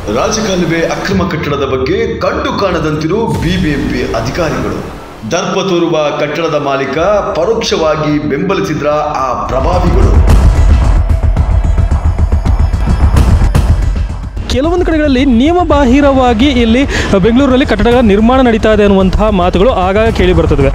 ರಾಜಕಾಲುವೆ ಅಕ್ರಮ ಕಟ್ಟಡದ ಬಗ್ಗೆ ಕಂಡು ಕಾಣದಂತಿರೋ ಬಿಬಿಎಂಪಿ ಅಧಿಕಾರಿಗಳು ದರ್ಪ ತೋರುವ ಕಟ್ಟಡದ ಮಾಲೀಕ ಪರೋಕ್ಷವಾಗಿ ಬೆಂಬಲಿಸಿದ್ರ ಆ ಪ್ರಭಾವಿಗಳು ಕೆಲವೊಂದು ಕಡೆಗಳಲ್ಲಿ ನಿಯಮಬಾಹಿರವಾಗಿ ಇಲ್ಲಿ ಬೆಂಗಳೂರಲ್ಲಿ ಕಟ್ಟಡಗಳ ನಿರ್ಮಾಣ ನಡೀತಾ ಇದೆ ಅನ್ನುವಂತಹ ಮಾತುಗಳು ಆಗಾಗ ಕೇಳಿ ಬರ್ತದೆ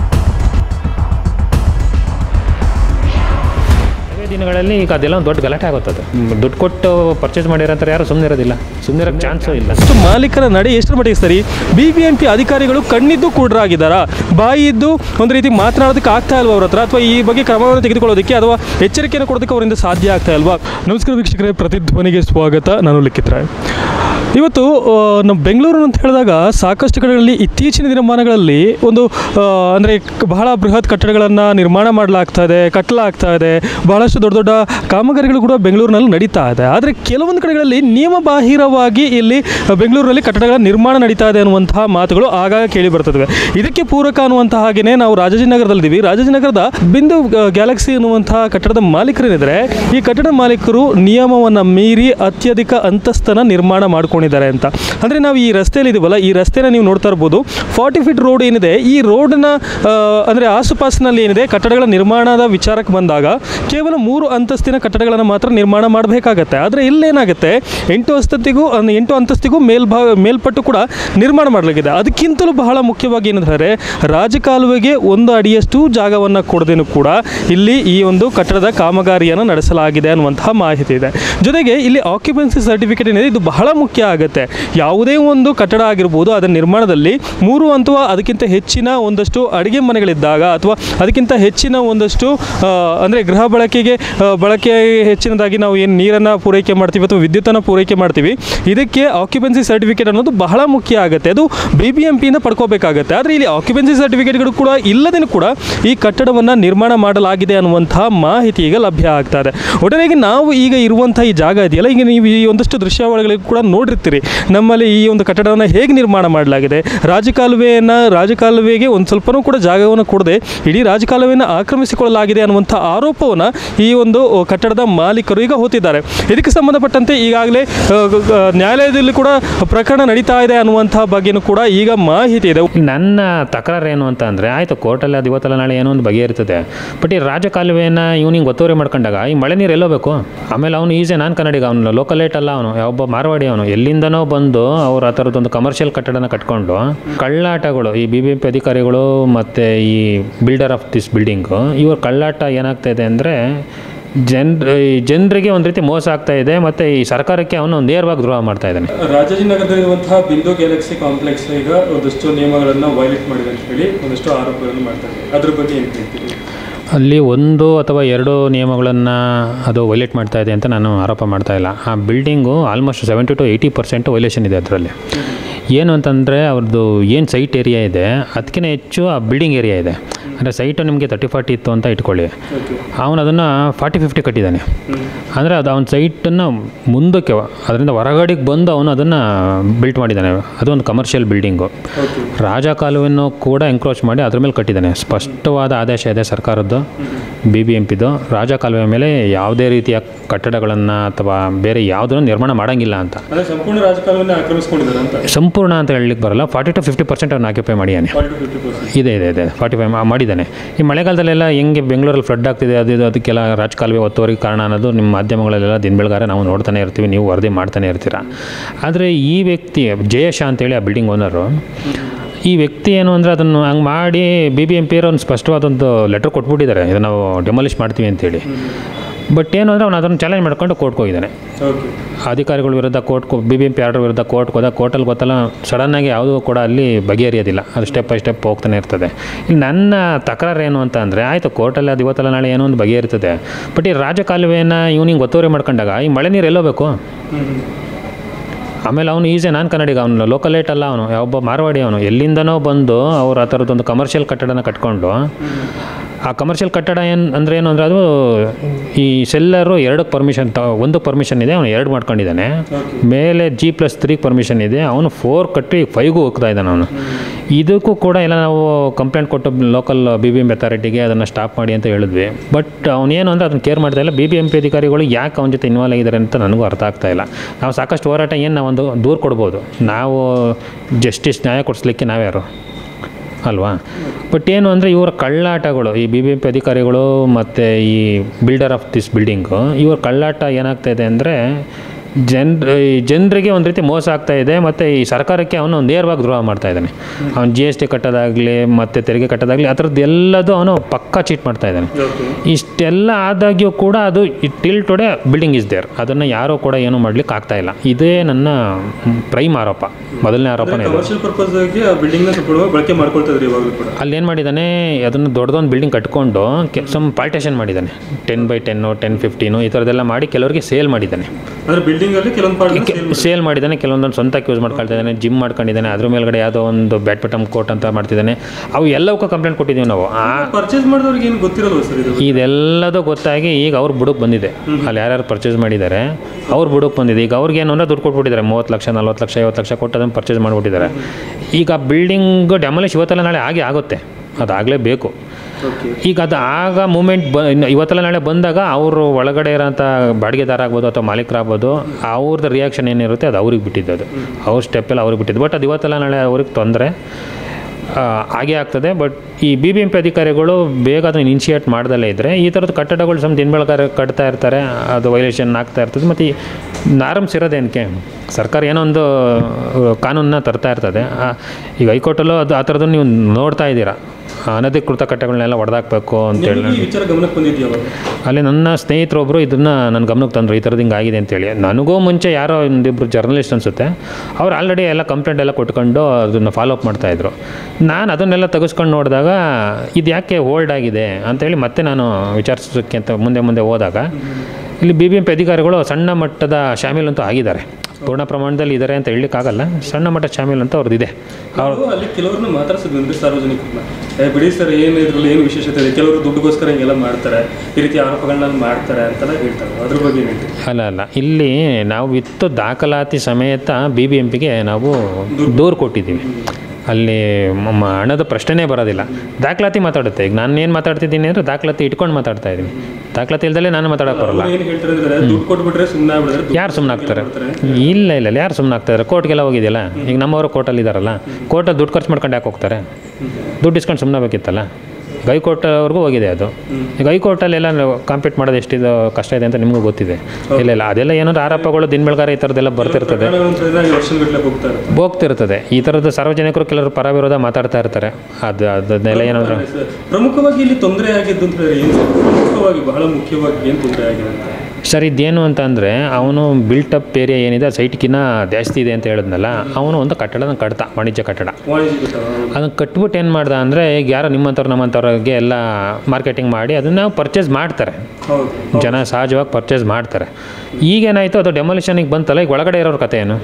ಕೆಲವೇ ದಿನಗಳಲ್ಲಿ ಈಗ ಅದೆಲ್ಲ ಒಂದು ದೊಡ್ಡ ಗಲಾಟೆ ಆಗುತ್ತದೆ ದುಡ್ಡು ಕೊಟ್ಟು ಪರ್ಚೇಸ್ ಮಾಡಿರೋಂಥ ಯಾರು ಸುಮ್ಮನೆ ಇರೋದಿಲ್ಲ ಸುಮ್ಮನೆ ಇರೋಕ್ಕೆ ಚಾನ್ಸು ಇಲ್ಲ ಅಷ್ಟು ಮಾಲೀಕರ ನಡೆ ಎಷ್ಟರ ಮಟ್ಟಿಗೆ ಸರಿ ಬಿ ಬಿ ಎಂ ಪಿ ಅಧಿಕಾರಿಗಳು ಕಣ್ಣಿದ್ದು ಕೂಡ್ರಾಗಿದ್ದಾರಾ ಬಾಯಿ ಇದ್ದು ಒಂದು ರೀತಿ ಮಾತನಾಡೋದಕ್ಕೆ ಆಗ್ತಾ ಇಲ್ವಾ ಅವ್ರ ಹತ್ರ ಅಥವಾ ಈ ಬಗ್ಗೆ ಕ್ರಮವನ್ನು ತೆಗೆದುಕೊಳ್ಳೋದಕ್ಕೆ ಅಥವಾ ಎಚ್ಚರಿಕೆಯನ್ನು ಕೊಡೋದಕ್ಕೆ ಅವರಿಂದ ಸಾಧ್ಯ ಆಗ್ತಾ ಇಲ್ವಾ ನಮಸ್ಕಾರ ವೀಕ್ಷಕರೇ ಪ್ರತಿಧ್ವನಿಗೆ ಸ್ವಾಗತ ನಾನು ಲಿಖಿತ್ರಾಯ್ ಇವತ್ತು ಆ, ನಮ್ಮ ಬೆಂಗಳೂರು ಅಂತ ಹೇಳಿದಾಗ ಸಾಕಷ್ಟು ಕಡೆಗಳಲ್ಲಿ ಇತ್ತೀಚಿನ ದಿನಮಾನಗಳಲ್ಲಿ ಒಂದು ಅಂದರೆ ಬಹಳ ಬೃಹತ್ ಕಟ್ಟಡಗಳನ್ನು ನಿರ್ಮಾಣ ಮಾಡಲಾಗ್ತಾ ಇದೆ ಕಟ್ಟಲಾಗ್ತಾ ಇದೆ ಬಹಳಷ್ಟು ದೊಡ್ಡ ದೊಡ್ಡ ಕಾಮಗಾರಿಗಳು ಕೂಡ ಬೆಂಗಳೂರಿನಲ್ಲಿ ನಡೀತಾ ಇದೆ ಆದರೆ ಕೆಲವೊಂದು ಕಡೆಗಳಲ್ಲಿ ನಿಯಮಬಾಹಿರವಾಗಿ ಇಲ್ಲಿ ಬೆಂಗಳೂರಿನಲ್ಲಿ ಕಟ್ಟಡಗಳ ನಿರ್ಮಾಣ ನಡೀತಾ ಇದೆ ಅನ್ನುವಂತಹ ಮಾತುಗಳು ಆಗಾಗ ಕೇಳಿ ಬರ್ತದೆ ಇದಕ್ಕೆ ಪೂರಕ ಅನ್ನುವಂತಹ ಹಾಗೆಯೇ ನಾವು ರಾಜಾಜಿನಗರದಲ್ಲಿದ್ದೀವಿ ರಾಜಾಜಿನಗರದ ಬಿಂದು ಗ್ಯಾಲಕ್ಸಿ ಅನ್ನುವಂತಹ ಕಟ್ಟಡದ ಮಾಲೀಕರೇನಿದ್ದಾರೆ ಈ ಕಟ್ಟಡ ಮಾಲೀಕರು ನಿಯಮವನ್ನು ಮೀರಿ ಅತ್ಯಧಿಕ ಅಂತಸ್ತನ ನಿರ್ಮಾಣ ಮಾಡ್ಕೊಂಡಿದ್ದಾರೆ ಅಂತ ಅಂದರೆ ನಾವು ಈ ರಸ್ತೆಯಲ್ಲಿ ಇದೀವಲ್ಲ ಈ ರಸ್ತೆನ ನೀವು ನೋಡ್ತಾ ಇರ್ಬೋದು ಫಾರ್ಟಿ ಫೀಟ್ ರೋಡ್ ಏನಿದೆ ಈ ರೋಡ್ನ ಅಂದರೆ ಆಸುಪಾಸಿನಲ್ಲಿ ಏನಿದೆ ಕಟ್ಟಡಗಳ ನಿರ್ಮಾಣದ ವಿಚಾರಕ್ಕೆ ಬಂದಾಗ ಕೇವಲ ಮೂರು ಅಂತಸ್ತಿನ ಕಟ್ಟಡಗಳನ್ನು ಮಾತ್ರ ನಿರ್ಮಾಣ ಮಾಡಬೇಕಾಗತ್ತೆ ಆದರೆ ಇಲ್ಲೇನಾಗುತ್ತೆ ಎಂಟು ಅಂತಸ್ತಿಗೂ ಅನ್- ಎಂಟು ಅಂತಸ್ತಿಗೂ ಮೇಲ್ಭಾಗ ಮೇಲ್ಪಟ್ಟು ಕೂಡ ನಿರ್ಮಾಣ ಮಾಡಲಾಗಿದೆ ಅದಕ್ಕಿಂತಲೂ ಬಹಳ ಮುಖ್ಯವಾಗಿ ಏನಂದರೆ ರಾಜಕಾಲುವೆಗೆ ಒಂದು ಅಡಿಯಷ್ಟು ಜಾಗವನ್ನು ಕೊಡದೇನು ಕೂಡ ಇಲ್ಲಿ ಈ ಒಂದು ಕಟ್ಟಡದ ಕಾಮಗಾರಿಯನ್ನು ನಡೆಸಲಾಗಿದೆ ಅನ್ನುವಂತಹ ಮಾಹಿತಿ ಇದೆ ಜೊತೆಗೆ ಇಲ್ಲಿ ಆಕ್ಯುಪೆನ್ಸಿ ಸರ್ಟಿಫಿಕೇಟ್ ಏನಿದೆ ಇದು ಬಹಳ ಮುಖ್ಯ ಆಗುತ್ತೆ ಯಾವುದೇ ಒಂದು ಕಟ್ಟಡ ಆಗಿರ್ಬೋದು ಅದರ ನಿರ್ಮಾಣದಲ್ಲಿ ಮೂರು ಅಥವಾ ಅದಕ್ಕಿಂತ ಹೆಚ್ಚಿನ ಒಂದಷ್ಟು ಅಡುಗೆ ಮನೆಗಳಿದ್ದಾಗ ಅಥವಾ ಅದಕ್ಕಿಂತ ಹೆಚ್ಚಿನ ಒಂದಷ್ಟು ಅಂದರೆ ಗೃಹ ಬಳಕೆಗೆ ಆ, ಬಳಕೆ ಹೆಚ್ಚಿನದಾಗಿ ನಾವು ಏನು ನೀರನ್ನು ಪೂರೈಕೆ ಮಾಡ್ತೀವಿ ಅಥವಾ ವಿದ್ಯುತ್ತನ್ನು ಪೂರೈಕೆ ಮಾಡ್ತೀವಿ ಇದಕ್ಕೆ ಆಕ್ಯುಪೆನ್ಸಿ ಸರ್ಟಿಫಿಕೇಟ್ ಅನ್ನೋದು ಬಹಳ ಮುಖ್ಯ ಆಗುತ್ತೆ ಅದು ಬಿ ಬಿ ಎಂ ಪಿಯಿಂದ ಪಡ್ಕೋಬೇಕಾಗತ್ತೆ ಆದರೆ ಇಲ್ಲಿ ಆಕ್ಯುಪೆನ್ಸಿ ಸರ್ಟಿಫಿಕೇಟ್ಗಳು ಕೂಡ ಇಲ್ಲದೇನೂ ಕೂಡ ಈ ಕಟ್ಟಡವನ್ನು ನಿರ್ಮಾಣ ಮಾಡಲಾಗಿದೆ ಅನ್ನುವಂತಹ ಮಾಹಿತಿ ಈಗ ಲಭ್ಯ ಆಗ್ತಾ ಇದೆ ಒಟ್ಟಾರೆಯಾಗಿ ನಾವು ಈಗ ಇರುವಂಥ ಈ ಜಾಗ ಇದೆಯಲ್ಲ ಈಗ ನೀವು ಈ ಒಂದಷ್ಟು ದೃಶ್ಯಾವಳಿಗಳಿಗೆ ಕೂಡ ನೋಡಿರ್ತೀರಿ ನಮ್ಮಲ್ಲಿ ಈ ಒಂದು ಕಟ್ಟಡವನ್ನು ಹೇಗೆ ನಿರ್ಮಾಣ ಮಾಡಲಾಗಿದೆ ರಾಜಕಾಲುವೆಯನ್ನು ರಾಜಕಾಲುವೆಗೆ ಒಂದು ಸ್ವಲ್ಪನೂ ಕೂಡ ಜಾಗವನ್ನು ಕೊಡದೆ ಇಡೀ ರಾಜಕಾಲುವೆಯನ್ನು ಆಕ್ರಮಿಸಿಕೊಳ್ಳಲಾಗಿದೆ ಅನ್ನುವಂಥ ಆರೋಪವನ್ನು ಈ ಒಂದು ಕಟ್ಟಡದ ಮಾಲೀಕರು ಈಗ ಹೊತ್ತಿದ್ದಾರೆ ಇದಕ್ಕೆ ಸಂಬಂಧಪಟ್ಟಂತೆ ಈಗಾಗಲೇ ಆ, ಗ- ಗ- ನ್ಯಾಯಾಲಯದಲ್ಲಿ ಕೂಡ ಪ್ರಕರಣ ನಡೀತಾ ಇದೆ ಅನ್ನುವಂತಹ ಬಗ್ಗೆನೂ ಕೂಡ ಈಗ ಮಾಹಿತಿ ಇದೆ ನನ್ನ ತಕರಾರು ಏನು ಅಂತ ಅಂದರೆ ಆಯಿತು ಕೋರ್ಟಲ್ಲಿ ಅದು ಇವತ್ತಲ್ಲ ನಾಳೆ ಏನೋ ಒಂದು ಬಗೆಯಿರ್ತದೆ ಬಟ್ ಈ ರಾಜಕಾಲುವೆನ ಇವ್ನಿಗೆ ಒತ್ತುವರಿ ಮಾಡ್ಕೊಂಡಾಗ ಈ ಮಳೆ ನೀರು ಎಲ್ಲೋ ಬೇಕು ಆಮೇಲೆ ಅವನು ಈಸೆ ನಾನು ಕನ್ನಡಿಗ ಅವನು ಲೋಕಲೇಟ್ ಅಲ್ಲ ಅವನು ಒಬ್ಬ ಮಾರವಾಡಿ ಅವನು ಎಲ್ಲಿಂದನೋ ಬಂದು ಅವ್ರು ಆ ಥರದ್ದೊಂದು ಕಮರ್ಷಿಯಲ್ ಕಟ್ಟಡನ ಕಟ್ಕೊಂಡು ಕಳ್ಳಾಟಗಳು ಈ ಬಿ ಬಿ ಎಂ ಪಿ ಅಧಿಕಾರಿಗಳು ಮತ್ತು ಈ ಬಿಲ್ಡರ್ ಆಫ್ ದಿಸ್ ಬಿಲ್ಡಿಂಗು ಇವ್ರ ಕಳ್ಳಾಟ ಏನಾಗ್ತಾ ಇದೆ ಅಂದರೆ ಜನ್ರ ಈ ಜನರಿಗೆ ಒಂದು ರೀತಿ ಮೋಸ ಆಗ್ತಾ ಇದೆ ಮತ್ತು ಈ ಸರ್ಕಾರಕ್ಕೆ ಅವನು ನೇರವಾಗಿ ದ್ರೋಹ ಮಾಡ್ತಾ ಇದ್ದಾನೆ ರಾಜಾಜಿನಗರದಲ್ಲಿರುವಂತಹ ಬಿಂದು ಗ್ಯಾಲಕ್ಸಿ ಕಾಂಪ್ಲೆಕ್ಸ್ ಈಗ ಒಂದಷ್ಟು ನಿಯಮಗಳನ್ನು ವೈಲೇಟ್ ಮಾಡಿದೆ ಅಂತ ಹೇಳಿ ಒಂದಷ್ಟು ಆರೋಪಗಳನ್ನು ಮಾಡ್ತಾರೆ ಅದ್ರ ಬಗ್ಗೆ ಏನು ಹೇಳ್ತೀರಿ ಅಲ್ಲಿ ಒಂದು ಅಥವಾ ಎರಡು ನಿಯಮಗಳನ್ನು ಅದು ವೈಲೇಟ್ ಮಾಡ್ತಾ ಇದೆ ಅಂತ ನಾನು ಆರೋಪ ಮಾಡ್ತಾ ಇಲ್ಲ ಆ building almost seventy to eighty percent violation ಇದೆ ಅದರಲ್ಲಿ ಏನು ಅಂತಂದರೆ ಅವ್ರದ್ದು ಏನು ಸೈಟ್ ಏರಿಯಾ ಇದೆ ಅದಕ್ಕಿಂತ ಹೆಚ್ಚು ಆ ಬಿಲ್ಡಿಂಗ್ ಏರಿಯಾ ಇದೆ ಅಂದರೆ ಸೈಟು ನಿಮಗೆ ತರ್ಟಿ ಫಾರ್ಟಿ ಇತ್ತು ಅಂತ ಇಟ್ಕೊಳ್ಳಿ ಅವನು ಅದನ್ನು ಫಾರ್ಟಿ ಫಿಫ್ಟಿ ಕಟ್ಟಿದ್ದಾನೆ ಅಂದರೆ ಅದು ಅವನ ಸೈಟನ್ನು ಮುಂದಕ್ಕೆ ಅದರಿಂದ ಹೊರಗಡೆಗೆ ಬಂದು ಅವನು ಅದನ್ನು ಬಿಲ್ಟ್ ಮಾಡಿದ್ದಾನೆ ಅದೊಂದು ಕಮರ್ಷಿಯಲ್ ಬಿಲ್ಡಿಂಗು ರಾಜ ಕಾಲುವೆಯನ್ನು ಕೂಡ ಎಂಕ್ರೋಚ್ ಮಾಡಿ ಅದ್ರ ಮೇಲೆ ಕಟ್ಟಿದ್ದಾನೆ ಸ್ಪಷ್ಟವಾದ ಆದೇಶ ಇದೆ ಸರ್ಕಾರದ್ದು ಬಿ ಬಿ ಎಂ ಪಿದು ರಾಜ ಕಾಲುವೆ ಮೇಲೆ ಯಾವುದೇ ರೀತಿಯ ಕಟ್ಟಡಗಳನ್ನು ಅಥವಾ ಬೇರೆ ಯಾವುದನ್ನು ನಿರ್ಮಾಣ ಮಾಡೋಂಗಿಲ್ಲ ಅಂತ ಅಂದರೆ ಸಂಪೂರ್ಣ ರಾಜಕಾಲುವನ್ನೇ ಆಕ್ರಮಿಸ್ಕೊಂಡಿದ್ದಾರೆ ಅಂತ ಸಂಪೂರ್ಣ ಅಂತ ಹೇಳಲಿಕ್ಕೆ ಬರಲ್ಲ ಫಾರ್ಟಿ ಟು ಫಿಫ್ಟಿ ಪರ್ಸೆಂಟ್ ಅವನು ಆಕ್ಯುಪೈ ಮಾಡಿದ್ದಾನೆ ಫಾರ್ಟಿ ಟು ಫಿಫ್ಟಿ ಪರ್ಸೆಂಟ್ ಇದೆ ಇದೆ ಇದೆ ಫಾರ್ಟಿ ಫೈವ್ ಮಾಡಿದ್ದಾನೆ ಈ ಮಳೆಗಾಲದಲ್ಲೆಲ್ಲ ಹೆಂಗೆ ಬೆಂಗಳೂರಲ್ಲಿ ಫ್ಲಡ್ ಆಗ್ತಿದೆ ಅದು ಇದು ಅದಕ್ಕೆಲ್ಲ ರಾಜಕಾಲುವೆ ಒತ್ತುವರಿಗೆ ಕಾರಣ ಅನ್ನೋದು ನಿಮ್ಮ ಮಾಧ್ಯಮಗಳಲ್ಲೆಲ್ಲ ದಿನ ಬೆಳಗಾರೆ ನಾವು ನೋಡ್ತಾನೆ ಇರ್ತೀವಿ ನೀವು ವರದಿ ಮಾಡ್ತಾನೆ ಇರ್ತೀರ ಆದರೆ ಈ ವ್ಯಕ್ತಿ ಜಯೇಶ ಅಂತೇಳಿ ಆ ಬಿಲ್ಡಿಂಗ್ ಓನರು ಈ ವ್ಯಕ್ತಿ ಏನು ಅಂದರೆ ಅದನ್ನು ಹಂಗೆ ಮಾಡಿ ಬಿ ಬಿ ಎಂ ಪಿ ಒಂದು ಸ್ಪಷ್ಟವಾದೊಂದು ಲೆಟ್ರ್ ಕೊಟ್ಬಿಟ್ಟಿದ್ದಾರೆ ಇದು ನಾವು ಡೆಮಾಲಿಷ್ ಮಾಡ್ತೀವಿ ಅಂತೇಳಿ ಬಟ್ ಏನು ಅಂದರೆ ಅವನು ಅದನ್ನು ಚಾಲೆಂಜ್ ಮಾಡ್ಕೊಂಡು ಕೋರ್ಟ್ಗೆ ಹೋಗಿದ್ದಾನೆ ಓಕೆ ಅಧಿಕಾರಿಗಳ ವಿರುದ್ಧ court B B M P order ವಿರುದ್ಧ ಕೋರ್ಟ್ಗೆ ಹೋದಾಗ ಕೋರ್ಟಲ್ಲಿ ಗೊತ್ತಲ್ಲ ಸಡನ್ನಾಗಿ ಯಾವುದೂ ಕೂಡ ಅಲ್ಲಿ ಬಗೆಹರಿಯೋದಿಲ್ಲ ಅದು ಸ್ಟೆಪ್ ಬೈ ಸ್ಟೆಪ್ ಹೋಗ್ತಾನೆ ಇರ್ತದೆ ಇಲ್ಲಿ ನನ್ನ ತಕರಾರು ಏನು ಅಂತ ಅಂದರೆ ಆಯಿತು ಕೋರ್ಟಲ್ಲಿ ಅದು ಇವತ್ತಲ್ಲ ನಾಳೆ ಏನೋ ಒಂದು ಬಗೆಹರಿತದೆ ಬಟ್ ಈ ರಾಜಕಾಲುವೆಯನ್ನು ಇವ್ನಿಗೆ ಒತ್ತುವರಿ ಮಾಡ್ಕೊಂಡಾಗ ಈ ಮಳೆ ನೀರು ಎಲ್ಲೋ ಬೇಕು ಆಮೇಲೆ ಅವನು ಈಸೆ ನಾನು ಕನ್ನಡಿಗ ಅವನು ಲೋಕಲೇಟ್ ಅಲ್ಲ ಅವನು ಒಬ್ಬ ಮಾರವಾಡಿ ಅವನು ಎಲ್ಲಿಂದನೋ ಬಂದು ಅವ್ರು ಆ ಥರದ್ದೊಂದು ಕಮರ್ಷಿಯಲ್ ಕಟ್ಟಡನ ಕಟ್ಕೊಂಡು ಆ ಕಮರ್ಷಿಯಲ್ ಕಟ್ಟಡ ಏನು ಅಂದರೆ ಏನು ಅಂದರೆ ಅದು ಈ ಸೆಲ್ಲರು ಎರಡಕ್ಕೆ ಪರ್ಮಿಷನ್ ತ ಒಂದು ಪರ್ಮಿಷನ್ ಇದೆ ಅವನು ಎರಡು ಮಾಡ್ಕೊಂಡಿದ್ದಾನೆ ಮೇಲೆ ಜಿ ಪ್ಲಸ್ ತ್ರೀ ಪರ್ಮಿಷನ್ ಇದೆ ಅವನು ಫೋರ್ ಕಟ್ಟಿ ಫೈವ್ಗೂ ಹೋಗ್ತಾ ಇದ್ದಾನೆ ಅವನು ಇದಕ್ಕೂ ಕೂಡ ಎಲ್ಲ ನಾವು ಕಂಪ್ಲೇಂಟ್ ಕೊಟ್ಟು local B B M P ಅಥಾರಿಟಿಗೆ ಅದನ್ನು ಸ್ಟಾಪ್ ಮಾಡಿ ಅಂತ ಹೇಳಿದ್ವಿ ಬಟ್ ಅವನೇನು ಅಂದರೆ ಅದನ್ನು ಕೇರ್ ಮಾಡ್ತಾ ಇಲ್ಲ ಬಿ ಬಿ ಎಂ ಪಿ ಅಧಿಕಾರಿಗಳು ಯಾಕೆ ಅವನ ಜೊತೆ ಇನ್ವಾಲ್ವ್ ಆಗಿದ್ದಾರೆ ಅಂತ ನನಗೂ ಅರ್ಥ ಆಗ್ತಾ ಇಲ್ಲ ನಾವು ಸಾಕಷ್ಟು ಹೋರಾಟ ಏನು ನಾವೊಂದು ದೂರ ಕೊಡ್ಬೋದು ನಾವು ಜಸ್ಟಿಸ್ ನ್ಯಾಯ ಕೊಡಿಸ್ಲಿಕ್ಕೆ ನಾವ್ಯಾರು ಅಲ್ವಾ ಬಟ್ ಏನು ಅಂದರೆ ಇವರ ಕಳ್ಳಾಟಗಳು ಈ ಬಿ ಬಿ ಎಂ ಪಿ ಅಧಿಕಾರಿಗಳು ಮತ್ತು ಈ ಬಿಲ್ಡರ್ ಆಫ್ ದಿಸ್ ಬಿಲ್ಡಿಂಗು ಇವ್ರ ಕಳ್ಳಾಟ ಏನಾಗ್ತಾ ಇದೆ ಅಂದರೆ ಜನ್ರ ಈ ಜನರಿಗೆ ಒಂದು ರೀತಿ ಮೋಸ ಆಗ್ತಾ ಇದೆ ಮತ್ತು ಈ ಸರ್ಕಾರಕ್ಕೆ ಅವನು ನೇರವಾಗಿ ದ್ರೋಹ ಮಾಡ್ತಾ ಇದ್ದಾನೆ ಅವ್ನು ಜಿ ಎಸ್ ಟಿ ಕಟ್ಟೋದಾಗಲಿ ಮತ್ತು ತೆರಿಗೆ ಕಟ್ಟೋದಾಗಲಿ ಆ ಥರದ್ದು ಎಲ್ಲದೂ ಅವನು ಪಕ್ಕಾ ಚೀಟ್ ಮಾಡ್ತಾ ಇದ್ದಾನೆ ಓಕೆ ಇಷ್ಟೆಲ್ಲ ಆದಾಗ್ಯೂ ಕೂಡ ಅದು till today building is there ಅದನ್ನು ಯಾರೂ ಕೂಡ ಏನೂ ಮಾಡ್ಲಿಕ್ಕೆ ಆಗ್ತಾ ಇಲ್ಲ ಇದೇ ನನ್ನ ಪ್ರೈಮ್ ಆರೋಪ ಮೊದಲನೇ ಆರೋಪನೇ ಇದು ಕಮರ್ಷಿಯಲ್ ಪರ್ಪಸ್ ಆಗಿ ಆ ಬಿಲ್ಡಿಂಗ್ ನ ಸಂಪೂರ್ಣವಾಗಿ ಬಳಕೆ ಮಾಡ್ಕೊಳ್ತಾ ಇದ್ರಿ ಇವಾಗಲೂ ಕೂಡ ಅಲ್ಲಿ ಏನು ಮಾಡಿದ್ದಾನೆ ಅದನ್ನು ದೊಡ್ಡದೊಂದು ಬಿಲ್ಡಿಂಗ್ ಕಟ್ಕೊಂಡು ಕೆ ಸಮ್ ಪಾರ್ಟೇಷನ್ ಮಾಡಿದ್ದಾನೆ ten by ten ten fifteen ಈ ಥರದ್ದೆಲ್ಲ ಮಾಡಿ ಕೆಲವರಿಗೆ ಸೇಲ್ ಮಾಡಿದ್ದಾನೆ ಅಂದ್ರೆ ಬಿಲ್ಡಿಂಗ್ ಅಲ್ಲಿ ಕೆಲವೊಂದು ಪಾರ್ಟ್ ಸೇಲ್ ಮಾಡಿದ್ದಾನೆ ಕೆಲವೊಂದನ್ನು ಸ್ವಂತಕ್ಕೆ ಯೂಸ್ ಮಾಡ್ಕೊಳ್ತಾ ಇದ್ದಾನೆ ಜಿಮ್ ಮಾಡ್ಕೊಂಡಿದ್ದಾನೆ ಅದ್ರ ಮೇಲ್ಗಡೆ ಯಾವುದೋ ಒಂದು ಬ್ಯಾಡ್ಮಿಂಟನ್ ಕೋರ್ಟ್ ಅಂತ ಮಾಡ್ತಿದ್ದಾನೆ ಅವು ಎಲ್ಲವಕ್ಕೂ ಕಂಪ್ಲೇಂಟ್ ಕೊಟ್ಟಿದ್ದೀವಿ ನಾವು ಆ ಪರ್ಚೇಸ್ ಮಾಡಿದವ್ರಿಗೆ ಏನು ಗೊತ್ತಿರಲ್ವ ಸರ್ ಇದು ಇದೆಲ್ಲದೂ ಗೊತ್ತಾಗಿ ಈಗ ಅವ್ರ ಬುಡಕ್ಕೆ ಬಂದಿದೆ ಅಲ್ಲಿ ಯಾರ್ಯಾರು ಪರ್ಚೇಸ್ ಮಾಡಿದ್ದಾರೆ ಅವ್ರ ಬುಡಕ್ಕೆ ಬಂದಿದೆ ಈಗ ಅವ್ರಿಗೆ ಏನು ಅಂದರೆ ದುಡ್ಡು ಕೊಟ್ಬಿಟ್ಟಿದ್ದಾರೆ ಮೂವತ್ತು ಲಕ್ಷ ನಲ್ವತ್ತು ಲಕ್ಷ ಐವತ್ತು ಲಕ್ಷ ಕೊಟ್ಟು ಅದನ್ನು ಪರ್ಚೇಸ್ ಮಾಡಿಬಿಟ್ಟಿದ್ದಾರೆ ಈಗ ಬಿಲ್ಡಿಂಗ್ ಡೆಮಾಲಿಷ್ ಇವತ್ತೆಲ್ಲ ನಾಳೆ ಹಾಗೆ ಆಗುತ್ತೆ ಅದಾಗಲೇಬೇಕು ಓಕೆ ಈಗ ಅದು ಆಗ ಮೂಮೆಂಟ್ ಬ ಇನ್ನು ಇವತ್ತೆಲ್ಲ ನಾಳೆ ಬಂದಾಗ ಅವರು ಒಳಗಡೆ ಇರೋಂಥ ಬಾಡಿಗೆದಾರ ಆಗ್ಬೋದು ಅಥವಾ ಮಾಲೀಕರಾಗ್ಬೋದು ಅವ್ರದ್ದು ರಿಯಾಕ್ಷನ್ ಏನಿರುತ್ತೆ ಅದು ಅವ್ರಿಗೆ ಬಿಟ್ಟಿದ್ದು ಅದು ಅವ್ರ ಸ್ಟೆಪ್ಪೆಲ್ಲ ಅವ್ರಿಗೆ ಬಿಟ್ಟಿದ್ದು ಬಟ್ ಅದು ಇವತ್ತೆಲ್ಲ ನಾಳೆ ಅವ್ರಿಗೆ ತೊಂದರೆ ಹಾಗೆ ಆಗ್ತದೆ ಬಟ್ ಈ ಬಿ ಬಿ ಎಂ ಪಿ ಅಧಿಕಾರಿಗಳು ಬೇಗ ಅದನ್ನು ಇನಿಷಿಯೇಟ್ ಮಾಡ್ದಲ್ಲೇ ಇದ್ದರೆ ಈ ಥರದ ಕಟ್ಟಡಗಳು ಸಮ ದಿನ ಬೆಳಗಾರ ಕಟ್ತಾ ಇರ್ತಾರೆ ಅದು ವೈಲೇಷನ್ ಆಗ್ತಾ ಇರ್ತದೆ ಮತ್ತು ಈ ನಾರ್ಮ್ಸ್ ಇರೋದೇನಕ್ಕೆ ಸರ್ಕಾರ ಏನೋ ಒಂದು ಕಾನೂನನ್ನ ತರ್ತಾ ಇರ್ತದೆ ಆ, ಈಗ ಹೈಕೋರ್ಟಲ್ಲೂ ಅದು ಆ ಥರದ್ದು ನೀವು ನೋಡ್ತಾ ಇದ್ದೀರಾ ಅನಧಿಕೃತ ಕಟ್ಟಡಗಳನ್ನೆಲ್ಲ ಹೊಡೆದಾಕಬೇಕು ಅಂತೇಳಿ ನಿಮ್ಗೆ ಈ ವಿಚಾರ ಗಮನಕ್ಕೆ ಬಂದಿದ್ಯಾ ಅವಾಗ ಅಲ್ಲಿ ನನ್ನ ಸ್ನೇಹಿತರೊಬ್ಬರು ಇದನ್ನು ನನ್ನ ಗಮನಕ್ಕೆ ತಂದರು ಈ ಥರದ್ದು ಹಿಂಗೆ ಆಗಿದೆ ಅಂತೇಳಿ ನನಗೂ ಮುಂಚೆ ಯಾರೋ ಒಂದಿಬ್ಬರು ಜರ್ನಲಿಸ್ಟ್ ಅನಿಸುತ್ತೆ ಅವ್ರು ಆಲ್ರೆಡಿ ಎಲ್ಲ ಕಂಪ್ಲೇಂಟ್ ಎಲ್ಲ ಕೊಟ್ಕೊಂಡು ಅದನ್ನು ಫಾಲೋ ಅಪ್ ಮಾಡ್ತಾಯಿದ್ರು ನಾನು ಅದನ್ನೆಲ್ಲ ತೆಗೆಸ್ಕೊಂಡು ನೋಡಿದಾಗ ಇದು ಯಾಕೆ ಹೋಲ್ಡ್ ಆಗಿದೆ ಅಂತೇಳಿ ಮತ್ತೆ ನಾನು ವಿಚಾರಿಸೋದಕ್ಕೆ ಅಂತ ಮುಂದೆ ಮುಂದೆ ಹೋದಾಗ ಇಲ್ಲಿ ಬಿ ಬಿ ಎಂ ಪಿ ಅಧಿಕಾರಿಗಳು ಸಣ್ಣ ಮಟ್ಟದ ಶಾಮೀಲಂತೂ ಆಗಿದ್ದಾರೆ ಪೂರ್ಣ ಪ್ರಮಾಣದಲ್ಲಿ ಇದ್ದಾರೆ ಅಂತ ಹೇಳಲಿಕ್ಕಾಗಲ್ಲ ಸಣ್ಣ ಮಟ್ಟದ ಶಾಮೀಲ್ ಅಂತ ಅವ್ರದ್ದಿದೆ ನಾವು ಅಲ್ಲಿ ಕೆಲವ್ರನ್ನ ಮಾತಾಡ್ಸಿದ್ವಿ ಅಂದ್ರೆ ಸಾರ್ವಜನಿಕರನ್ನ ಏ ಬಿಡಿ ಸರ್ ಏನು ಇದ್ರಲ್ಲಿ ಏನು ವಿಶೇಷತೆ ಇದೆ ಕೆಲವರು ದುಡ್ಡುಗೋಸ್ಕರ ಹಿಂಗೆಲ್ಲ ಮಾಡ್ತಾರೆ ಈ ರೀತಿ ಆರೋಪಗಳನ್ನ ಮಾಡ್ತಾರೆ ಅಂತೆಲ್ಲ ಹೇಳ್ತಾರೆ ಅದ್ರ ಬಗ್ಗೆ ಏನು ಹೇಳ್ತೀವಿ ಅಲ್ಲ ಅಲ್ಲ ಇಲ್ಲಿ ನಾವು ವಿತ್ತು ದಾಖಲಾತಿ ಸಮೇತ ಬಿ ಬಿ ಎಂ ಪಿಗೆ ನಾವು ದೂರು ಕೊಟ್ಟಿದ್ದೀವಿ ಅಲ್ಲಿ ಮ- ಮ- ಹಣದ ಪ್ರಶ್ನೆನೇ ಬರೋದಿಲ್ಲ ದಾಖಲಾತಿ ಮಾತಾಡುತ್ತೆ ಈಗ ನಾನು ಏನು ಮಾತಾಡ್ತಿದ್ದೀನಿ ಅಂದರೆ ದಾಖಲಾತಿ ಇಟ್ಕೊಂಡು ಮಾತಾಡ್ತಾ ಇದ್ದೀನಿ ದಾಖಲಾತಿ ಇಲ್ದಲೇ ನಾನು ಮಾತಾಡೋಕೆ ಬರಲ್ಲ ಏನು ಹೇಳ್ತಾರೆ ಅಂದ್ರೆ ದುಡ್ಡು ಕೊಟ್ಬಿಟ್ರೆ ಸುಮ್ಮನೆ ಆಗ್ಬಿಡ್ತಾರೆ ದುಡ್ಡು ಯಾರು ಸುಮ್ಮನೆ ಆಗ್ತಾರೆ ಮಾಡ್ತಾರೆ. ಇಲ್ಲ ಇಲ್ಲ ಇಲ್ಲ ಯಾರು ಸುಮ್ಮನೆ ಆಗ್ತಾರೆ ಕೋರ್ಟ್ಗೆಲ್ಲ ಹೋಗಿದೆಯಲ್ಲ ಈಗ ನಮ್ಮವರು ಕೋರ್ಟಲ್ಲಿ ಇದ್ದಾರಲ್ಲ ಕೋರ್ಟಲ್ಲಿ ದುಡ್ಡು ಖರ್ಚು ಮಾಡ್ಕೊಂಡು ಯಾಕೆ ಹೋಗ್ತಾರೆ ದುಡ್ಡು ಇಸ್ಕೊಂಡು ಸುಮ್ಮನೆ ಬೇಕಿತ್ತಲ್ಲ ಈಗ ಹೈಕೋರ್ಟ್ವರೆಗೂ ಹೋಗಿದೆ ಅದು ಈಗ ಹೈಕೋರ್ಟಲ್ಲೆಲ್ಲ ಕಾಂಪೀಟ್ ಮಾಡೋದು ಎಷ್ಟಿದು ಕಷ್ಟ ಇದೆ ಅಂತ ನಿಮಗೂ ಗೊತ್ತಿದೆ ಇಲ್ಲ ಇಲ್ಲ ಅದೆಲ್ಲ ಏನಾದ್ರು ಆರೋಪಗಳು ದಿನ ಬೆಳಗಾರ ಈ ಥರದ್ದೆಲ್ಲ ಬರ್ತಿರ್ತದೆ ಪ್ರಕರಣಗಳು ಅಂತ ಹೇಳಿದ್ರೆ ವರ್ಷಗಟ್ಟಲೆ ಹೋಗ್ತಾ ಇರುತ್ತೆ ಹೋಗ್ತಿರ್ತದೆ ಈ ಥರದ್ದು ಸಾರ್ವಜನಿಕರು ಕೆಲವರು ಪರ ವಿರೋಧ ಮಾತಾಡ್ತಾ ಇರ್ತಾರೆ ಅದು ಅದನ್ನೆಲ್ಲ ಏನಾದ್ರು ಸರ್, ಪ್ರಮುಖವಾಗಿ ಇಲ್ಲಿ ತೊಂದರೆ ಆಗಿದ್ದು ಅಂತ ಹೇಳಿದ್ರೆ ಏನು ಸರ್? ಪ್ರಮುಖವಾಗಿ ಬಹಳ ಮುಖ್ಯವಾಗಿ ಏನು ತೊಂದರೆ ಆಗಿದೆ ಅಂತ ಸರ್ ಇದೇನು ಅಂತ ಅಂದರೆ ಅವನು ಬಿಲ್ಟಪ್ ಏರಿಯಾ ಏನಿದೆ ಸೈಟ್ಗಿನ್ನ ಜಾಸ್ತಿ ಇದೆ ಅಂತ ಹೇಳಿದ್ನಲ್ಲ ಅವನು ಒಂದು ಕಟ್ಟಡನ ಕಟ್ತ ವಾಣಿಜ್ಯ ಕಟ್ಟಡ ವಾಣಿಜ್ಯ ಕಟ್ಟಡ ಹೌದು. ಅದನ್ನು ಕಟ್ಬಿಟ್ಟು ಏನು ಮಾಡ್ದ ಅಂದರೆ ಈಗ ಯಾರೋ ನಿಮ್ಮಂಥವ್ರು ನಮ್ಮಂಥವ್ರಿಗೆ ಎಲ್ಲ ಮಾರ್ಕೆಟಿಂಗ್ ಮಾಡಿ ಅದನ್ನು ಪರ್ಚೇಸ್ ಮಾಡ್ತಾರೆ ಹೌದು ಜನ ಸಹಜವಾಗಿ ಪರ್ಚೇಸ್ ಮಾಡ್ತಾರೆ ಈಗೇನಾಯಿತು ಅದು ಡೆಮಾಲಿಷನಿಗೆ ಬಂತಲ್ಲ ಈಗ ಒಳಗಡೆ ಇರೋರ ಕತೆ ಏನು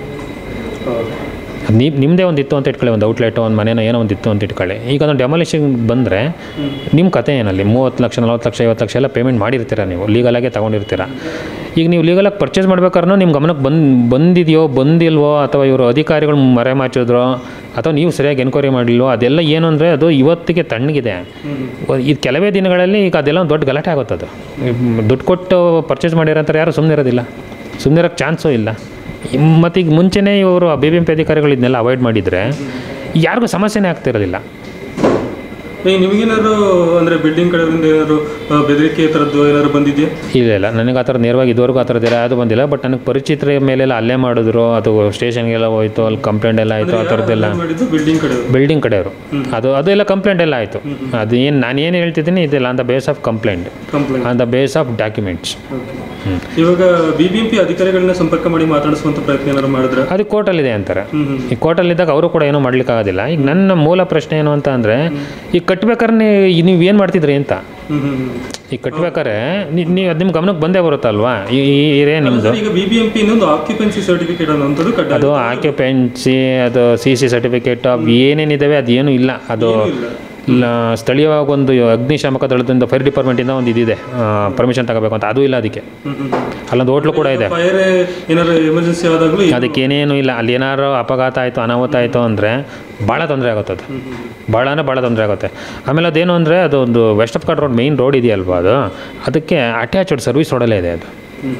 ಹೌದು ನೀವು ನಿಮ್ಮದೇ ಒಂದು ಇತ್ತು ಅಂತ ಇಟ್ಕೊಳ್ಳಿ ಒಂದು ಔಟ್ಲೆಟ್ ಒಂದು ಮನೇನ ಏನೋ ಒಂದು ಇತ್ತು ಅಂತ ಇಟ್ಕೊಳ್ಳಿ ಈಗ ಅದನ್ನು ಡೆಮಾಲಿಷನ್ ಬಂದರೆ ನಿಮ್ಮ ಕತೆ ಏನಲ್ಲಿ ಮೂವತ್ತು ಲಕ್ಷ ನಲ್ವತ್ತು ಲಕ್ಷ ಐವತ್ತು ಲಕ್ಷ ಎಲ್ಲ ಪೇಮೆಂಟ್ ಮಾಡಿರ್ತೀರ ನೀವು ಲೀಗಲಾಗೆ ತೊಗೊಂಡಿರ್ತೀರ ಈಗ ನೀವು ಲೀಗಲಾಗಿ ಪರ್ಚೇಸ್ ಮಾಡ್ಬೇಕಾದ್ರೂ ನಿಮ್ಮ ಗಮನಕ್ಕೆ ಬಂದು ಬಂದಿದೆಯೋ ಬಂದಿಲ್ವೋ ಅಥವಾ ಇವರು ಅಧಿಕಾರಿಗಳು ಮರೆಮಾಚಿದ್ರೋ ಅಥವಾ ನೀವು ಸರಿಯಾಗಿ ಎನ್ಕ್ವೈರಿ ಮಾಡಲಿಲ್ವೋ ಅದೆಲ್ಲ ಏನು ಅಂದರೆ ಅದು ಇವತ್ತಿಗೆ ತಣ್ಣಗಿದೆ ಇದು ಕೆಲವೇ ದಿನಗಳಲ್ಲಿ ಈಗ ಅದೆಲ್ಲ ಒಂದು ದೊಡ್ಡ ಗಲಾಟೆ ಆಗುತ್ತೆ ಅದು ದುಡ್ಡು ಕೊಟ್ಟು ಪರ್ಚೇಸ್ ಮಾಡಿರೋಂಥವ್ರು ಯಾರು ಸುಮ್ಮನೆ ಇರೋದಿಲ್ಲ ಸುಮ್ಮನೆ ಇರೋಕ್ಕೆ ಚಾನ್ಸು ಇಲ್ಲ ಮತ್ತು ಈಗ ಮುಂಚೆನೇ ಇವರು ಬಿ ಬಿ ಎಂ ಪಿ ಅಧಿಕಾರಿಗಳು ಇದನ್ನೆಲ್ಲ ಅವಾಯ್ಡ್ ಮಾಡಿದರೆ ಯಾರಿಗೂ ಸಮಸ್ಯೆನೇ ಆಗ್ತಿರೋದಿಲ್ಲ ಈಗ ನಿಮಗೇನಾದ್ರು ಅಂದ್ರೆ ಬಿಲ್ಡಿಂಗ್ ಕಡೆಯಿಂದ ಏನಾದ್ರು ಆ, ಬೆದರಿಕೆ ಥರದ್ದು ಏನಾದ್ರು ಬಂದಿದೆಯಾ ಇಲ್ಲ ಇಲ್ಲ ನನಗೆ ಆ ಥರ ನೇರವಾಗಿ ಇದುವರೆಗೂ ಆ ಥರದ್ದು ಯಾವುದು ಬಂದಿಲ್ಲ ಬಟ್ ನನಗೆ ಪರಿಚಿತರ ಮೇಲೆಲ್ಲ ಅಲ್ಲೇ ಮಾಡಿದ್ರು ಅದು ಸ್ಟೇಷನ್ಗೆಲ್ಲ ಹೋಯ್ತು ಅಲ್ಲಿ ಕಂಪ್ಲೇಂಟ್ ಎಲ್ಲ ಆಯಿತು ಆ ಥರದ್ದೆಲ್ಲ ಮಾಡಿದ್ದು ಬಿಲ್ಡಿಂಗ್ ಕಡೆ ಬಿಲ್ಡಿಂಗ್ ಕಡೆಯವರು ಅದು ಅದೆಲ್ಲ ಕಂಪ್ಲೇಂಟ್ ಎಲ್ಲ ಆಯಿತು ಅದು ಏನು ನಾನು ಏನು ಹೇಳ್ತಿದ್ದೀನಿ ಇದೆಲ್ಲ on the base of complaint complaint on the base of documents ಇವಾಗ ಬಿ ಬಿ ಎಂ ಪಿ ಅಧಿಕಾರಿಗಳನ್ನ ಸಂಪರ್ಕ ಮಾಡಿ ಮಾತಾಡಿಸುವಂತ ಪ್ರಯತ್ನ ಏನಾದ್ರು ಮಾಡಿದ್ರೆ ಅದು ಕೋರ್ಟಲ್ಲಿದೆ ಅಂತಾರೆ ಹ್ಮ್ ಹ್ಮ್ ಈ ಕೋರ್ಟಲ್ಲಿದ್ದಾಗ ಅವರು ಕೂಡ ಏನೂ ಮಾಡ್ಲಿಕ್ಕಾಗೋದಿಲ್ಲ ಈಗ ನನ್ನ ಮೂಲ ಪ್ರಶ್ನೆ ಏನು ಅಂತ ಅಂದರೆ ಈಗ ಕಟ್ಬೇಕಾದ್ರೆ ನೀವು ಏನು ಮಾಡ್ತಿದ್ರಿ ಅಂತ ಹ್ಮ್ ಹ್ಮ್ ಹ್ಮ್ ಈಗ ಕಟ್ಬೇಕಾದ್ರೆ ನೀವು ಅದು ನಿಮ್ಮ ಗಮನಕ್ಕೆ ಬಂದೇ ಬರುತ್ತಲ್ವಾ ಈ ಈ ಏರಿಯಾ ನಿಮ್ಮದು ಸರ್, ಈಗ ಬಿ ಬಿ ಎಂ ಪಿ ಒಂದು ಆಕ್ಯುಪೆನ್ಸಿ ಸರ್ಟಿಫಿಕೇಟ್ ಅನ್ನುವಂಥದ್ದು ಕಡ್ಡಾಯ ಅದು ಆಕ್ಯುಪೆನ್ಸಿ ಅದು ಸಿ ಸಿ ಸರ್ಟಿಫಿಕೇಟ್ ಏನೇನಿದ್ದಾವೆ ಅದು ಏನೂ ಇಲ್ಲ ಅದು ಇಲ್ಲ. ಇಲ್ಲ ಸ್ಥಳೀಯವಾಗಿ ಒಂದು ಅಗ್ನಿಶಾಮಕ ದಳದಿಂದ ಫೈರ್ ಡಿಪಾರ್ಟ್ಮೆಂಟಿಂದ ಒಂದು ಇದಿದೆ ಪರ್ಮಿಷನ್ ತಗೋಬೇಕು ಅಂತ ಅದು ಇಲ್ಲ ಅದಕ್ಕೆ ಅಲ್ಲೊಂದು ಹೋಟ್ಲು ಕೂಡ ಇದೆ ಫೈರ್ ಏನಾದ್ರು ಎಮರ್ಜೆನ್ಸಿ ಆದಾಗಲೂ ಅದಕ್ಕೆ ಏನೇನು ಇಲ್ಲ ಅಲ್ಲಿ ಏನಾದ್ರು ಅಪಘಾತ ಆಯಿತು ಅನಾಹುತ ಆಯಿತು ಅಂದರೆ ಭಾಳ ತೊಂದರೆ ಆಗುತ್ತೆ ಅದು ಭಾಳ ಅಂದರೆ ಭಾಳ ತೊಂದರೆ ಆಗುತ್ತೆ ಆಮೇಲೆ ಅದೇನು ಅಂದರೆ ಅದು ಒಂದು ವೆಸ್ಟ್ ಆಫ್ ಕಾಟ್ ರೋಡ್ ಮೇಯ್ನ್ ರೋಡ್ ಇದೆಯಲ್ವಾ ಅದು ಅದಕ್ಕೆ ಅಟ್ಯಾಚ್ಡ್ ಸರ್ವಿಸ್ ರೋಡಲ್ಲೇ ಇದೆ ಅದು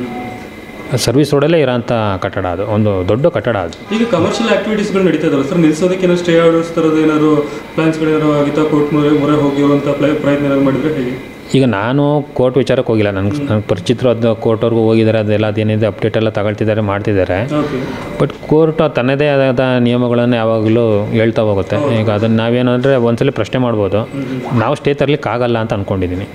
ಸರ್ವಿಸ್ ರೋಡಲ್ಲೇ ಇರೋಂಥ ಕಟ್ಟಡ ಅದು ಒಂದು ದೊಡ್ಡ ಕಟ್ಟಡ ಅದು ಈಗ ಕಮರ್ಷಿಯಲ್ ಆಕ್ಟಿವಿಟೀಸ್ಗಳು ನಡೀತಾ ಇದಾವೆ ಸರ್ ನಿಲ್ಸೋದಕ್ಕೆ ಏನಾದ್ರು ಸ್ಟೇ ಆರ್ಡರ್ಸ್ ಥರದ್ದು ಏನಾದ್ರು ಪ್ಲಾನ್ಸ್ಗಳು ಏನಾದ್ರು ಆಗಿತ್ತಾ ಕೋರ್ಟ್ ಮೊರೆ ಮೊರೆ ಹೋಗಿರುವಂಥ ಪ್ಲ- ಪ್ರಯತ್ನ ಏನಾದ್ರು ಮಾಡಿದ್ರೆ ಹೇಗೆ ಈಗ ನಾನು ಕೋರ್ಟ್ ವಿಚಾರಕ್ಕೆ ಹೋಗಿಲ್ಲ ನನಗೆ ನನಗೆ ಪರಿಚಿತರು ಅದು ಕೋರ್ಟ್ವರೆಗೂ ಹೋಗಿದ್ದಾರೆ ಅದೆಲ್ಲ ಅದೇನಿದೆ ಅಪ್ಡೇಟ್ ಎಲ್ಲ ತಗೊಳ್ತಿದ್ದಾರೆ ಮಾಡ್ತಿದ್ದಾರೆ ಓಕೆ ಬಟ್ ಕೋರ್ಟ್ ತನ್ನದೇ ಆದ ನಿಯಮಗಳನ್ನು ಯಾವಾಗಲೂ ಹೇಳ್ತಾ ಹೋಗುತ್ತೆ ಈಗ ಅದನ್ನು ನಾವೇನು ಅಂದರೆ ಒಂದ್ಸಲ ಪ್ರಶ್ನೆ ಮಾಡ್ಬೋದು ನಾವು ಸ್ಟೇ ತರಲಿಕ್ಕೆ ಆಗಲ್ಲ ಅಂತ ಅಂದ್ಕೊಂಡಿದ್ದೀನಿ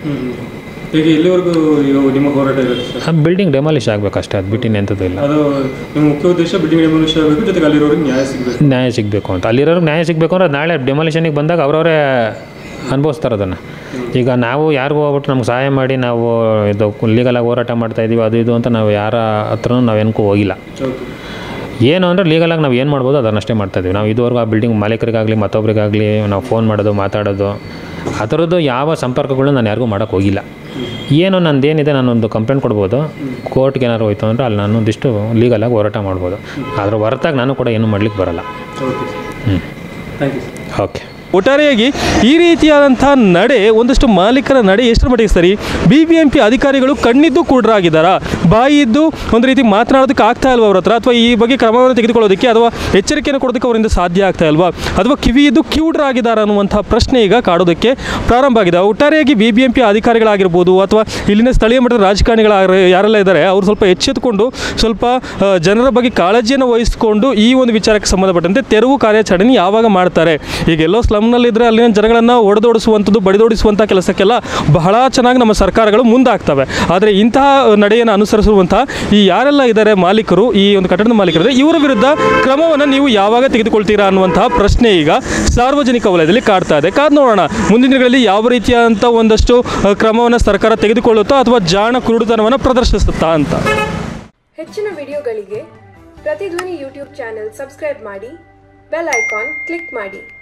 ಈಗ ಎಲ್ಲಿವರೆಗೂ ಈಗ ನಿಮ್ಮ ಹೋರಾಟ ಇರುತ್ತೆ ಸರ್ ಆ ಬಿಲ್ಡಿಂಗ್ ಡೆಮಾಲಿಷ್ ಆಗಬೇಕು ಅಷ್ಟೇ ಅದು ಬಿಟ್ಟು ಎಂಥದ್ದು ಇಲ್ಲ ಅದು ನಿಮ್ಮ ಮುಖ್ಯ ಉದ್ದೇಶ ಬಿಲ್ಡಿಂಗ್ ಡೆಮೋಲಿಷನ್ ಆಗಬೇಕು ಜೊತೆಗೆ ಅಲ್ಲಿರೋರಿಗೆ ನ್ಯಾಯ ಸಿಗಬೇಕು ನ್ಯಾಯ ಸಿಗಬೇಕು ಅಂತ ಅಲ್ಲಿರೋರ್ಗೆ ನ್ಯಾಯ ಸಿಗಬೇಕು ಅಂದ್ರೆ ನಾಳೆ ಡೆಮಾಲಿಷನಿಗೆ ಬಂದಾಗ ಅವರವರೇ ಅನುಭವಿಸ್ತಾರೆ ಅದನ್ನು ಈಗ ನಾವು ಯಾರಿಗೂ ಹೋಗ್ಬಿಟ್ಟು ನಮ್ಗೆ ಸಹಾಯ ಮಾಡಿ ನಾವು ಇದು ಲೀಗಲಾಗಿ ಹೋರಾಟ ಮಾಡ್ತಾ ಇದೀವಿ ಅದು ಇದು ಅಂತ ನಾವು ಯಾರ ಹತ್ರನೂ ನಾವು ಏನಕ್ಕೂ ಹೋಗಿಲ್ಲ ಓಕೆ ಏನು ಅಂದರೆ ಲೀಗಲಾಗಿ ನಾವು ಏನು ಮಾಡ್ಬೋದು ಅದನ್ನಷ್ಟೇ ಮಾಡ್ತಾ ಇದೀವಿ ನಾವು ಇದುವರೆಗೂ ಆ ಬಿಲ್ಡಿಂಗ್ ಮಾಲೀಕರಿಗಾಗಲಿ ಮತ್ತೊಬ್ಬರಿಗಾಗಲಿ ನಾವು ಫೋನ್ ಮಾಡೋದು ಮಾತಾಡೋದು ಆ ಥರದ್ದು ಯಾವ ಸಂಪರ್ಕಗಳು ನಾನು ಯಾರಿಗೂ ಮಾಡೋಕ್ಕೆ ಹೋಗಿಲ್ಲ ಏನು ನಂದೇನಿದೆ ನಾನೊಂದು ಕಂಪ್ಲೇಂಟ್ ಕೊಡ್ಬೋದು ಕೋರ್ಟ್ಗೆ ಏನಾದ್ರು ಹೋಯ್ತು ಅಂದರೆ ಅಲ್ಲಿ ನಾನು ಒಂದಿಷ್ಟು ಲೀಗಲಾಗಿ ಹೋರಾಟ ಮಾಡ್ಬೋದು ಅದ್ರ ಹೊರತಾಗಿ ನಾನು ಕೂಡ ಏನು ಮಾಡ್ಲಿಕ್ಕೆ ಬರಲ್ಲ ಓಕೆ ಹ್ಞೂ ಥ್ಯಾಂಕ್ ಯು ಸರ್ ಓಕೆ ಒಟ್ಟಾರೆಯಾಗಿ ಈ ರೀತಿಯಾದಂಥ ನಡೆ ಒಂದಷ್ಟು ಮಾಲೀಕರ ನಡೆ ಎಷ್ಟರ ಮಟ್ಟಿಗೆ ಸರಿ ಬಿ ಬಿ ಎಂ ಪಿ ಅಧಿಕಾರಿಗಳು ಕಣ್ಣಿದ್ದು ಕೂಡ್ರಾಗಿದ್ದಾರಾ ಬಾಯಿ ಇದ್ದು ಒಂದು ರೀತಿ ಮಾತನಾಡೋದಕ್ಕೆ ಆಗ್ತಾ ಇಲ್ವಾ ಅವ್ರ ಹತ್ರ ಅಥವಾ ಈ ಬಗ್ಗೆ ಕ್ರಮವನ್ನು ತೆಗೆದುಕೊಳ್ಳೋದಕ್ಕೆ ಅಥವಾ ಎಚ್ಚರಿಕೆಯನ್ನು ಕೊಡೋದಕ್ಕೆ ಅವರಿಂದ ಸಾಧ್ಯ ಆಗ್ತಾ ಇಲ್ವಾ ಅಥವಾ ಕಿವಿ ಇದ್ದು ಕಿವುಡ್ರಾಗಿದ್ದಾರಾ ಅನ್ನುವಂಥ ಪ್ರಶ್ನೆ ಈಗ ಕಾಡೋದಕ್ಕೆ ಪ್ರಾರಂಭ ಆಗಿದೆ ಒಟ್ಟಾರೆಯಾಗಿ ಬಿ ಬಿ ಎಂ ಪಿ ಅಧಿಕಾರಿಗಳಾಗಿರ್ಬೋದು ಅಥವಾ ಇಲ್ಲಿನ ಸ್ಥಳೀಯ ಮಟ್ಟದ ರಾಜಕಾರಣಿಗಳ ಯಾರೆಲ್ಲ ಇದ್ದಾರೆ ಅವರು ಸ್ವಲ್ಪ ಎಚ್ಚೆತ್ತುಕೊಂಡು ಸ್ವಲ್ಪ ಆ, ಜನರ ಬಗ್ಗೆ ಕಾಳಜಿಯನ್ನು ವಹಿಸಿಕೊಂಡು ಈ ಒಂದು ವಿಚಾರಕ್ಕೆ ಸಂಬಂಧಪಟ್ಟಂತೆ ತೆರವು ಕಾರ್ಯಾಚರಣೆ ಯಾವಾಗ ಮಾಡ್ತಾರೆ ಈಗ ಎಲ್ಲೋ ಸ್ಲಮ್ನಲ್ಲಿದ್ದರೆ ಅಲ್ಲಿನ ಜನಗಳನ್ನು ಒಡೆದೋಡಿಸುವಂಥದ್ದು ಬಡಿದೋಡಿಸುವಂಥ ಕೆಲಸಕ್ಕೆಲ್ಲ ಬಹಳ ಚೆನ್ನಾಗಿ ನಮ್ಮ ಸರ್ಕಾರಗಳು ಮುಂದಾಗ್ತವೆ ಆದರೆ ಇಂತಹ ನಡೆಯನ್ನು ಅನುಸರಿಸುವಂತಹ ಈ ಯಾರೆಲ್ಲ ಇದ್ದಾರೆ ಮಾಲೀಕರು ಈ ಒಂದು ಕಟ್ಟಡದ ಮಾಲೀಕರು ಇವರ ವಿರುದ್ಧ ಕ್ರಮವನ್ನು ನೀವು ಯಾವಾಗ ತೆಗೆದುಕೊಳ್ತೀರಾ ಅನ್ನುವಂತಹ ಪ್ರಶ್ನೆ ಈಗ ಸಾರ್ವಜನಿಕ ವಲಯದಲ್ಲಿ ಕಾಡ್ತಾ ಇದೆ ಕಾದ್ ನೋಡೋಣ ಮುಂದಿನ ದಿನಗಳಲ್ಲಿ ಯಾವ ರೀತಿಯಾದಂಥ ಒಂದಷ್ಟು ಆ, ಕ್ರಮವನ್ನು ಸರ್ಕಾರ ತೆಗೆದುಕೊಳ್ಳುತ್ತಾ ಅಥವಾ ಜಾಣ ಕುರುಡುತನವನ್ನು ಪ್ರದರ್ಶಿಸುತ್ತಾ ಅಂತ ಹೆಚ್ಚಿನ ವಿಡಿಯೋಗಳಿಗೆ ಪ್ರತಿಧ್ವನಿ ಯೂಟ್ಯೂಬ್ ಚಾನೆಲ್ ಸಬ್ಸ್ಕ್ರೈಬ್ ಮಾಡಿ ಬೆಲ್ ಐಕಾನ್ ಕ್ಲಿಕ್ ಮಾಡಿ